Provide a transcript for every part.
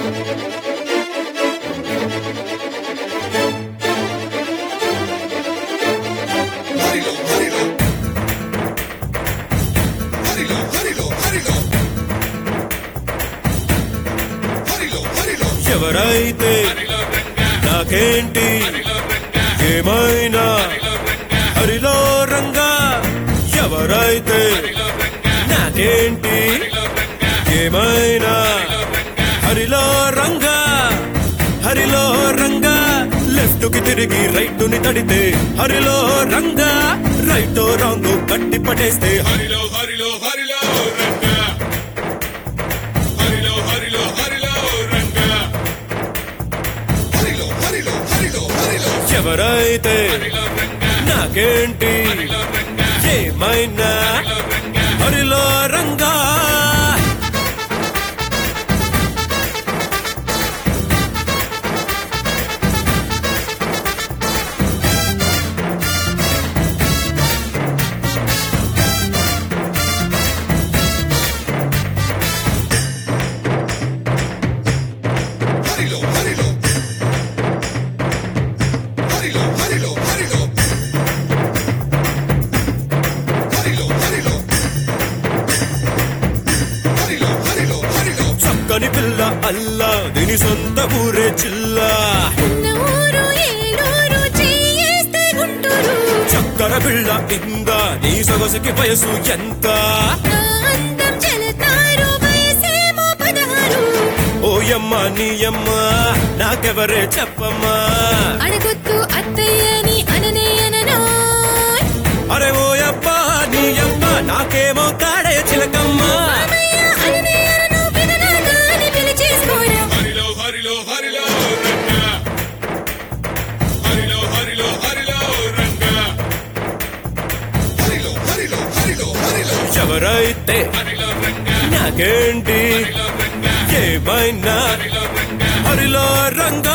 హరిలో హరిలో హరిలో హరిలో హరిలో హరిలో హరిలో ఎవరైతే నాకేంటి ఏమైనా హరిలో రంగా ఎవరైతే నాకేంటి ఏమైనా హరిలో రంగా హరిలో రంగా లెఫ్ట్ కి తిరిగి రైట్ ని తడితే హరిలో రంగా రైట్ రాంగ్ కట్టి పడేస్తే హరిలో హరిలో హరిలో రంగా హరిలో హరిలో హరిలో రంగా హరిలో హరిలో హరిలో హరిలో ఎవరైతే నాకేంటి ఏమైనా హరిలో రంగా హరిలో హరిలో హరిలో హరిలో హరిలో హరిలో హరిలో హరిలో హరిలో హరిలో చక్కని పిల్ల అల్లా దీని సొంత ఊరే చిల్లా ఉన్న ఊరు ఏలూరు చేయేస్తే గుంటూరు చక్కర పిల్ల ఇందా నీ సొగసుకి వయసు ఎంత నా అందం చెలతారు వయసేమో పదహారు ఓయమ్మ నీయమ్మ నాకెవరే చెప్పమ్మా అడగొద్దు అత్తయ్యని అననే అననో అరే ఓయప్ప నీయమ్మ నాకేమో తాడే చిలకమ్మా మామయ్య అననే అనను విననాగా అని పిలిచేసుకోరా హరిలో హరిలో హరిలో రంగా హరిలో హరిలో హరిలో రంగా హరిలో హరిలో హరిలో హరిలో ఎవరైతే హరిలో రంగా నాకేంటి హరిలో రంగా ఏమైనా హరిలో రంగా హరిలో రంగా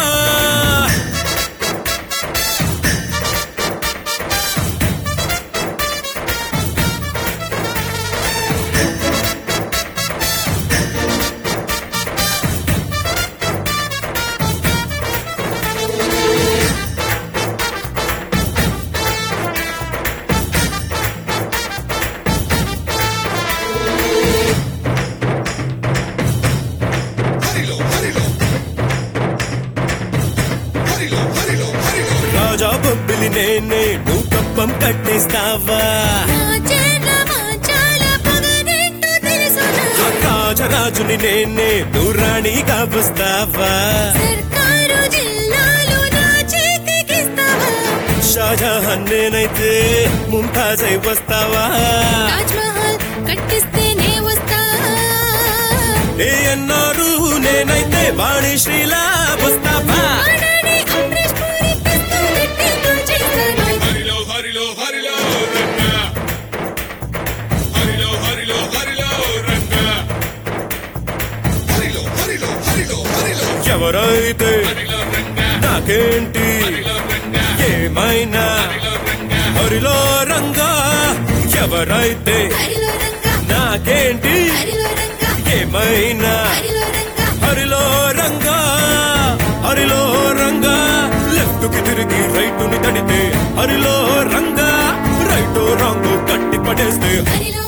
హరిలో హరిలో హరిలో హరిలో హరిలో రాజా బొబ్బిలి నేనే నువ్వు కప్పం కట్టేస్తావా నా చేత మా చాలా పగదేంటో తెలుసునా రాజరాజుని నేనే నువ్వు రాణిగా వస్తావా సర్కారు జిల్లాలు నా చేతికిస్తావా షాజహాన్ నేనైతే ముంతాజ్ అయి వస్తావా తాజ్ మహల్ కట్టిస్తేనే వస్తా ఏ అన్నారు నేనైతే వాణి శ్రీలా వస్తావా ఆడాడి అమరీష్ పూరి పిస్తూ పెట్టి చేస్తాను హరిలో హరిలో హరిలో రంగా హరిలో హరిలో హరిలో రంగా హరిలో హరిలో హరిలో హరిలో ఎవరైతే హరిలో రంగా నాకేంటి హరిలో రంగా ఏమైనా హరిలో రంగా హరిలో రంగా ఎవరైతే హరిలో రంగా నాకేంటి హరిలో రంగా ఏమైనా హరిలో రంగా హరిలో రంగా హరిలో రంగా లెఫ్ట్ కి తిరిగి రైట్ ని తడితే హరిలో రంగా రైట్ రాంగ్ కట్టి పడేస్తే హరిలో